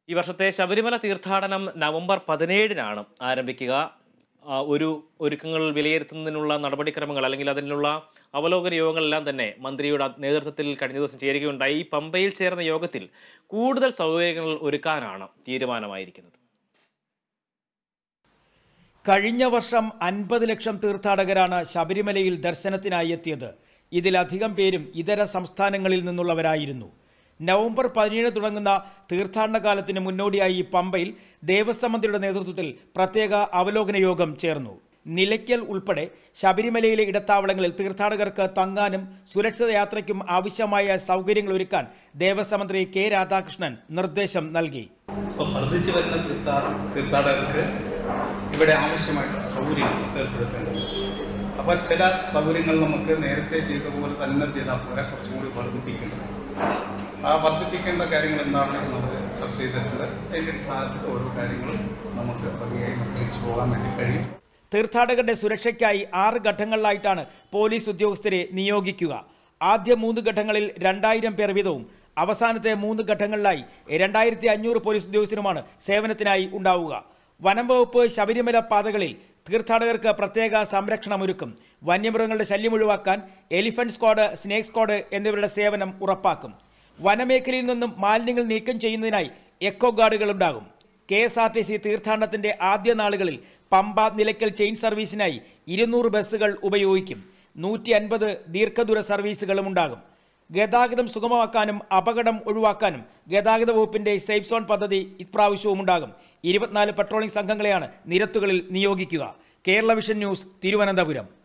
ഈ വർഷത്തെ ശബരിമല തീർത്ഥാടനം നവംബർ പതിനേഴിനാണ് ആരംഭിക്കുക ആ, ഒരു ഒരുക്കങ്ങൾ വിലയിരുത്തുന്നതിനുള്ള നടപടിക്രമങ്ങൾ അല്ലെങ്കിൽ അതിനുള്ള അവലോകന യോഗങ്ങളെല്ലാം തന്നെ മന്ത്രിയുടെ നേതൃത്വത്തിൽ കഴിഞ്ഞ ദിവസം ചേരുകയുണ്ടായി ഈ പമ്പയിൽ ചേർന്ന യോഗത്തിൽ കൂടുതൽ സൗകര്യങ്ങൾ ഒരുക്കാനാണ് തീരുമാനമായിരിക്കുന്നത് കഴിഞ്ഞ വർഷം അൻപത് ലക്ഷം തീർത്ഥാടകരാണ് ശബരിമലയിൽ ദർശനത്തിനായി എത്തിയത് ഇതിലധികം പേരും ഇതര സംസ്ഥാനങ്ങളിൽ നിന്നുള്ളവരായിരുന്നു നവംബർ പതിനേഴ് തുടങ്ങുന്ന തീർത്ഥാടന കാലത്തിന് മുന്നോടിയായി പമ്പയിൽ ദേവസ്വം മന്ത്രിയുടെ നേതൃത്വത്തിൽ പ്രത്യേക അവലോകന യോഗം ചേർന്നു നിലയ്ക്കൽ ഉൾപ്പെടെ ശബരിമലയിലെ ഇടത്താവളങ്ങളിൽ തീർത്ഥാടകർക്ക് തങ്ങാനും സുരക്ഷിത യാത്രയ്ക്കും ആവശ്യമായ സൗകര്യങ്ങൾ ഒരുക്കാൻ ദേവസ്വം മന്ത്രി കെ രാധാകൃഷ്ണൻ നിർദ്ദേശം നൽകി ഇപ്പം വർദ്ധിച്ചു വരുന്ന തീർത്ഥാട തീർത്ഥാടകർക്ക് ഇവിടെ ആവശ്യമായിട്ടുള്ള സൗകര്യങ്ങൾ ഏർപ്പെടുത്തേണ്ടത് അപ്പോൾ ചില സൗകര്യങ്ങൾ നമുക്ക് നേരത്തെ ചെയ്ത പോലെ തന്നെ ചെയ്താൽ പോരാ കുറച്ചും കൂടി വർദ്ധിപ്പിക്കണം ആ വർദ്ധിപ്പിക്കേണ്ട കാര്യങ്ങൾ എന്താണെന്ന് നമുക്ക് ചർച്ച ചെയ്തിട്ടുണ്ട് അതിൻ്റെ അടിസ്ഥാനത്തിൽ ഓരോ കാര്യങ്ങളും നമുക്ക് ഭംഗിയായി നിർവഹിച്ചു പോകാൻ വേണ്ടി കഴിയും തീർത്ഥാടകരുടെ സുരക്ഷയ്ക്കായി ആറ് ഘട്ടങ്ങളിലായിട്ടാണ് പോലീസ് ഉദ്യോഗസ്ഥരെ നിയോഗിക്കുക ആദ്യ മൂന്ന് ഘട്ടങ്ങളിൽ രണ്ടായിരം പേർ വീതവും അവസാനത്തെ മൂന്ന് ഘട്ടങ്ങളിലായി രണ്ടായിരത്തി അഞ്ഞൂറ് പോലീസ് ഉദ്യോഗസ്ഥരുമാണ് സേവനത്തിനായി ഉണ്ടാവുക വനം വകുപ്പ് ശബരിമല പാതകളിൽ തീർത്ഥാടകർക്ക് പ്രത്യേക സംരക്ഷണമൊരുക്കും വന്യമൃഗങ്ങളുടെ ശല്യം ഒഴിവാക്കാൻ എലിഫന്റ് സ്ക്വാഡ് സ്നേക് സ്ക്വാഡ് എന്നിവരുടെ സേവനം ഉറപ്പാക്കും വനമേഖലയിൽ നിന്നും മാലിന്യങ്ങൾ നീക്കം ചെയ്യുന്നതിനായി എക്കോ ഗാർഡുകൾ ഉണ്ടാകും K S R T C തീർത്ഥാടനത്തിന്റെ ആദ്യ നാളുകളിൽ പമ്പ നിലയ്ക്കൽ ചെയിൻ സർവീസിനായി ഇരുന്നൂറ് ബസ്സുകൾ ഉപയോഗിക്കും നൂറ്റി അൻപത് ദീർഘദൂര സർവീസുകളും ഉണ്ടാകും ഗതാഗതം സുഗമമാക്കാനും അപകടം ഒഴിവാക്കാനും ഗതാഗത വകുപ്പിന്റെ സേഫ് സോൺ പദ്ധതി ഇപ്രാവശ്യവും ഉണ്ടാകും ഇരുപത്തിനാല് പെട്രോളിംഗ് സംഘങ്ങളെയാണ് നിരത്തുകളിൽ നിയോഗിക്കുക കേരള വിഷൻ ന്യൂസ് തിരുവനന്തപുരം